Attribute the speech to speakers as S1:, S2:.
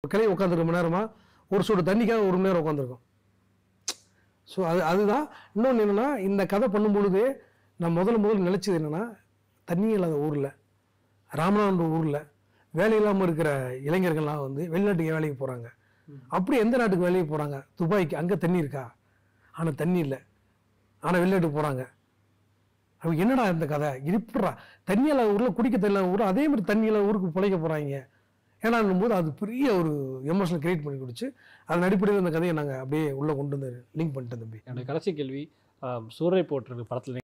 S1: கிளை உட்காந்துருக்க மணி நேரமா ஒரு சூடு தண்ணிக்காக ஒரு மணி நேரம் உட்காந்துருக்கோம் ஸோ அது அதுதான் இன்னொன்று என்னென்னா இந்த கதை பண்ணும்பொழுது நான் முதல்ல முதல்ல நினச்சது என்னென்னா தண்ணி இல்லாத ஊரில் ராமநாதபுரம் ஊரில் வேலை இல்லாமல் இருக்கிற இளைஞர்கள்லாம் வந்து வெளிநாட்டுக்கு வேலைக்கு போகிறாங்க அப்படி எந்த நாட்டுக்கு வேலைக்கு போகிறாங்க துபாய்க்கு அங்கே தண்ணி இருக்கா ஆனால் தண்ணி இல்லை ஆனால் வெளிநாட்டுக்கு போகிறாங்க அவங்க என்னடா இந்த கதை இருப்புறா தண்ணி இல்லாத ஊரில் குடிக்க தெரியல ஊர் அதே மாதிரி தண்ணி இல்லாத ஊருக்கு பிழைக்க போகிறாங்க ஏன்னா போது அது பெரிய ஒரு எமோஷனல் கிரியேட் பண்ணி கொடுத்து அதன் அடிப்படையில் அந்த கதையை நாங்கள் அப்படியே உள்ளே கொண்டு வந்து லிங்க் பண்ணிட்டோம் தம்பி
S2: என்னுடைய கடைசி கேள்வி ஆஹ், சூறை போட்டிருக்கு படத்தில்